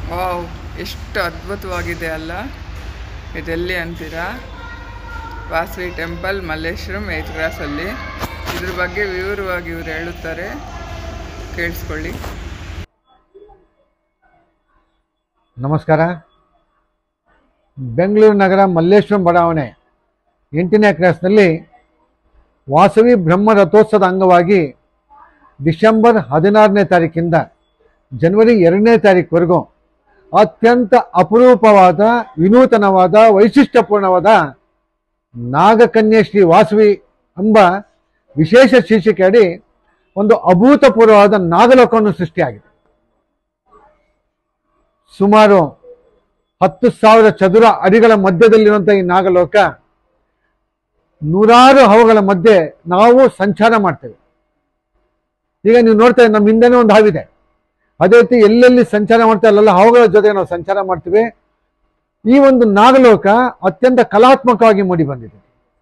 wow ಎಷ್ಟು ಅದ್ಭುತವಾಗಿದೆ ಅಲ್ಲ ಇದೆಲ್ಲಿ ಅಂತೀರಾ ವಾಸವಿ ಟೆಂಪಲ್ ಮಲ್ಲೇಶ್ವರಂ ಏತ್ ಕ್ರಾಸಲ್ಲಿ ಇದ್ರ ಬಗ್ಗೆ ವಿವರವಾಗಿ ಇವ್ರು ಹೇಳುತ್ತಾರೆ ಕೇಳಿಸ್ಕೊಳ್ಳಿ ನಮಸ್ಕಾರ ಬೆಂಗಳೂರು ನಗರ ಮಲ್ಲೇಶ್ವರಂ ಬಡಾವಣೆ ಎಂಟನೇ ಕ್ರಾಸ್ನಲ್ಲಿ ವಾಸವಿ ಬ್ರಹ್ಮ ರಥೋತ್ಸವದ ಅಂಗವಾಗಿ ಡಿಸೆಂಬರ್ ಹದಿನಾರನೇ ತಾರೀಕಿಂದ ಜನವರಿ ಎರಡನೇ ತಾರೀಕುವರೆಗೂ ಅತ್ಯಂತ ಅಪರೂಪವಾದ ವಿನೂತನವಾದ ವೈಶಿಷ್ಟ್ಯಪೂರ್ಣವಾದ ನಾಗಕನ್ಯೆ ಶ್ರೀ ವಾಸವಿ ಎಂಬ ವಿಶೇಷ ಶೀರ್ಷಿಕೆ ಅಡಿ ಒಂದು ಅಭೂತಪೂರ್ವವಾದ ನಾಗಲೋಕವನ್ನು ಸೃಷ್ಟಿಯಾಗಿದೆ ಸುಮಾರು ಹತ್ತು ಸಾವಿರ ಚದುರ ಅಡಿಗಳ ಮಧ್ಯದಲ್ಲಿರುವಂಥ ಈ ನಾಗಲೋಕ ನೂರಾರು ಹಾವುಗಳ ಮಧ್ಯೆ ನಾವು ಸಂಚಾರ ಮಾಡ್ತೇವೆ ಈಗ ನೀವು ನೋಡ್ತಾ ಇದ್ದೀರಿ, ನಮ್ಮ ಹಿಂದೆನೇ ಒಂದು ಹಾವಿದೆ ಅದೇ ರೀತಿ ಎಲ್ಲೆಲ್ಲಿ ಸಂಚಾರ ಮಾಡ್ತಾ ಅಲ್ಲೆಲ್ಲ ಹಾವುಗಳ ಜೊತೆ ನಾವು ಸಂಚಾರ ಮಾಡ್ತೀವಿ ಈ ಒಂದು ನಾಗಲೋಕ ಅತ್ಯಂತ ಕಲಾತ್ಮಕವಾಗಿ ಮೂಡಿ ಬಂದಿದೆ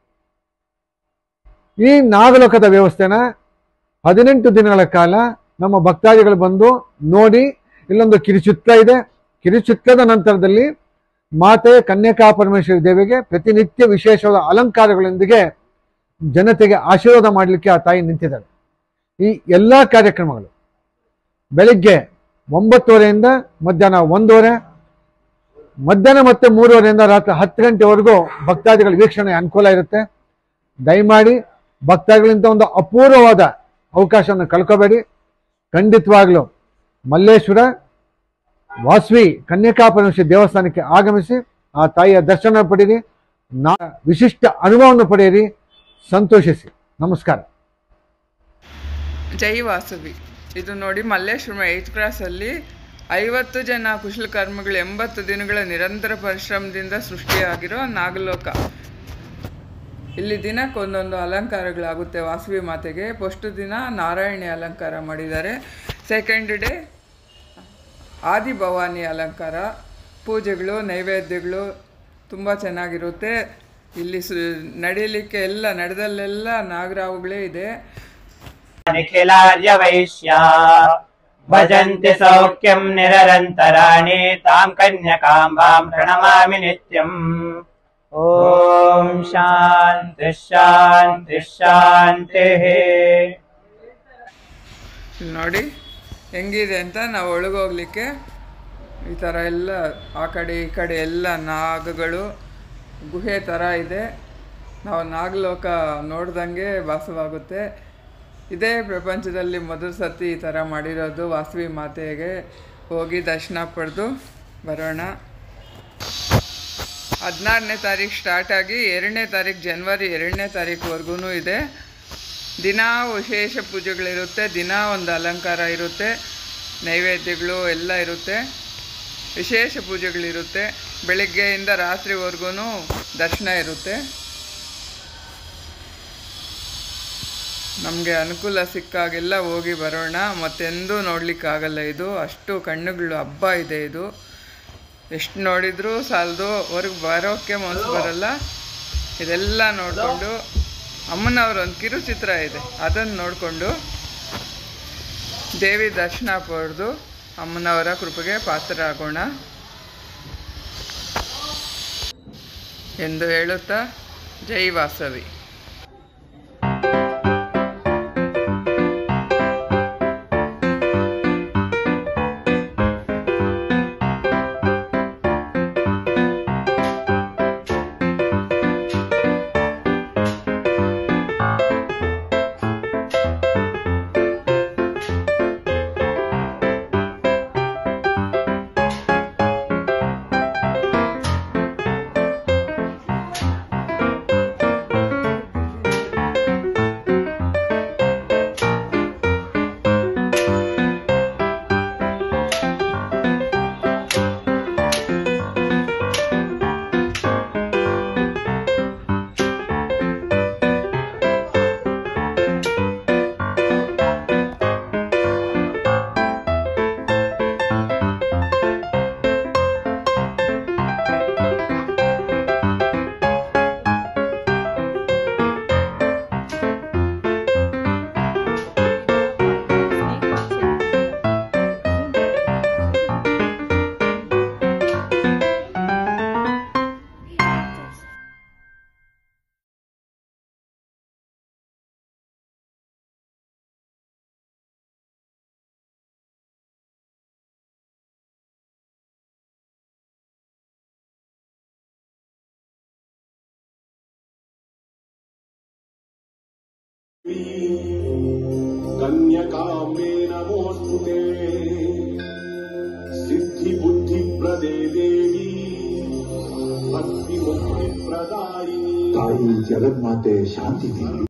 ಈ ನಾಗಲೋಕದ ವ್ಯವಸ್ಥೆನ ಹದಿನೆಂಟು ದಿನಗಳ ಕಾಲ ನಮ್ಮ ಭಕ್ತಾದಿಗಳು ಬಂದು ನೋಡಿ ಇಲ್ಲೊಂದು ಕಿರುಚಿತ್ರ ಇದೆ ಕಿರುಚಿತ್ರದ ನಂತರದಲ್ಲಿ ಮಾತೆ ಕನ್ಯಕಾ ಪರಮೇಶ್ವರಿ ದೇವಿಗೆ ಪ್ರತಿನಿತ್ಯ ವಿಶೇಷವಾದ ಅಲಂಕಾರಗಳೊಂದಿಗೆ ಜನತೆಗೆ ಆಶೀರ್ವಾದ ಮಾಡಲಿಕ್ಕೆ ಆ ತಾಯಿ ನಿಂತಿದ್ದಾಳೆ ಈ ಎಲ್ಲ ಕಾರ್ಯಕ್ರಮಗಳು ಬೆಳಿಗ್ಗೆ ಒಂಬತ್ತುವರೆಯಿಂದ ಮಧ್ಯಾಹ್ನ ಒಂದೂವರೆ ಮಧ್ಯಾಹ್ನ ಮತ್ತೆ ಮೂರುವರೆಯಿಂದ ರಾತ್ರಿ ಹತ್ತು ಗಂಟೆವರೆಗೂ ಭಕ್ತಾದಿಗಳ ವೀಕ್ಷಣೆ ಅನುಕೂಲ ಇರುತ್ತೆ ದಯಮಾಡಿ ಭಕ್ತಾದಿಗಳಿಂದ ಒಂದು ಅಪೂರ್ವವಾದ ಅವಕಾಶವನ್ನು ಕಳ್ಕೋಬೇಡಿ ಖಂಡಿತವಾಗ್ಲೂ ಮಲ್ಲೇಶ್ವರ ವಾಸವಿ ಕನ್ಯಕಾ ಪರಮೇಶ್ವರಿ ದೇವಸ್ಥಾನಕ್ಕೆ ಆಗಮಿಸಿ ಆ ತಾಯಿಯ ದರ್ಶನ ಪಡೀರಿ ನಾ ವಿಶಿಷ್ಟ ಅನುಭವವನ್ನು ಪಡೆಯಿರಿ ಸಂತೋಷಿಸಿ ನಮಸ್ಕಾರ ಜೈ ವಾಸವಿ ಇದು ನೋಡಿ ಮಲ್ಲೇಶ್ವರಂ ಏತ್ ಕ್ರಾಸಲ್ಲಿ ಐವತ್ತು ಜನ ಕುಶಲಕರ್ಮಿಗಳು ಎಂಬತ್ತು ದಿನಗಳ ನಿರಂತರ ಪರಿಶ್ರಮದಿಂದ ಸೃಷ್ಟಿಯಾಗಿರೋ ನಾಗಲೋಕ ಇಲ್ಲಿ ದಿನಕ್ಕೆ ಒಂದೊಂದು ಅಲಂಕಾರಗಳಾಗುತ್ತೆ ವಾಸವಿ ಮಾತೆಗೆ ಫಸ್ಟ್ ದಿನ ನಾರಾಯಣಿ ಅಲಂಕಾರ ಮಾಡಿದ್ದಾರೆ ಸೆಕೆಂಡ್ ಡೇ ಆದಿಭವಾನಿ ಅಲಂಕಾರ ಪೂಜೆಗಳು ನೈವೇದ್ಯಗಳು ತುಂಬ ಚೆನ್ನಾಗಿರುತ್ತೆ ಇಲ್ಲಿ ಸು ನಡೀಲಿಕ್ಕೆ ಎಲ್ಲ ನಡೆದಲ್ಲೆಲ್ಲ ನಾಗರಾವುಗಳೇ ಇದೆ निखिलार्यवैश्या भजन्ति सौख्यम् निररन्तराणि ताम् कन्यकाम्बाम् प्रणमामि नित्यम् ॐ शान्तिः शान्तिः शान्तिः ಇಲ್ಲಿ ನೋಡಿ ಹೆಂಗಿದೆ ಅಂತ ನಾವು ಒಳಗೋಗ್ಲಿಕ್ಕೆ ಈ ಥರ ಎಲ್ಲ ಆ ಕಡೆ ಈ ಕಡೆ ಎಲ್ಲ ನಾಗಗಳು ಗುಹೆ ಥರ ಇದೆ ನಾವು ನಾಗಲೋಕ ನೋಡ್ದಂಗೆ ವಾಸವಾಗುತ್ತೆ ಇದೇ ಪ್ರಪಂಚದಲ್ಲಿ ಮೊದಲ ಸತಿ ಈ ಥರ ಮಾಡಿರೋದು ವಾಸವಿ ಮಾತೆಗೆ ಹೋಗಿ ದರ್ಶನ ಪಡೆದು ಬರೋಣ ಹದಿನಾರನೇ ತಾರೀಕು ಸ್ಟಾರ್ಟ್ ಆಗಿ ಎರಡನೇ ತಾರೀಕು ಜನವರಿ ಎರಡನೇ ತಾರೀಕುವರೆಗೂ ಇದೆ ದಿನ ವಿಶೇಷ ಪೂಜೆಗಳಿರುತ್ತೆ ದಿನ ಒಂದು ಅಲಂಕಾರ ಇರುತ್ತೆ ನೈವೇದ್ಯಗಳು ಎಲ್ಲ ಇರುತ್ತೆ ವಿಶೇಷ ಪೂಜೆಗಳಿರುತ್ತೆ ಬೆಳಗ್ಗೆಯಿಂದ ರಾತ್ರಿವರೆಗೂ ದರ್ಶನ ಇರುತ್ತೆ ನಮಗೆ ಅನುಕೂಲ ಸಿಕ್ಕಾಗೆಲ್ಲ ಹೋಗಿ ಬರೋಣ ಮತ್ತೆಂದೂ ನೋಡಲಿಕ್ಕಾಗಲ್ಲ ಇದು ಅಷ್ಟು ಕಣ್ಣುಗಳು ಹಬ್ಬ ಇದೆ ಇದು ಎಷ್ಟು ನೋಡಿದರೂ ಸಾಲದು ಹೊರಗೆ ಬರೋಕ್ಕೆ ಮನಸ್ಸು ಬರಲ್ಲ ಇದೆಲ್ಲ ನೋಡಿಕೊಂಡು ಅಮ್ಮನವ್ರ ಒಂದು ಕಿರುಚಿತ್ರ ಇದೆ ಅದನ್ನು ನೋಡಿಕೊಂಡು ದೇವಿ ದರ್ಶನ ಪಡೆದು ಅಮ್ಮನವರ ಕೃಪೆಗೆ ಪಾತ್ರರಾಗೋಣ ಎಂದು ಹೇಳುತ್ತಾ ಜೈ ವಾಸವಿ कन्यकाम्ये नमोऽस्तु ते सिद्धिबुद्धिप्रदे देवी भक्तिमुक्तिप्रदायिनी ತಾಯಿ ಜಗನ್ಮಾತೆ ಶಾಂತಿ ದೇವಿ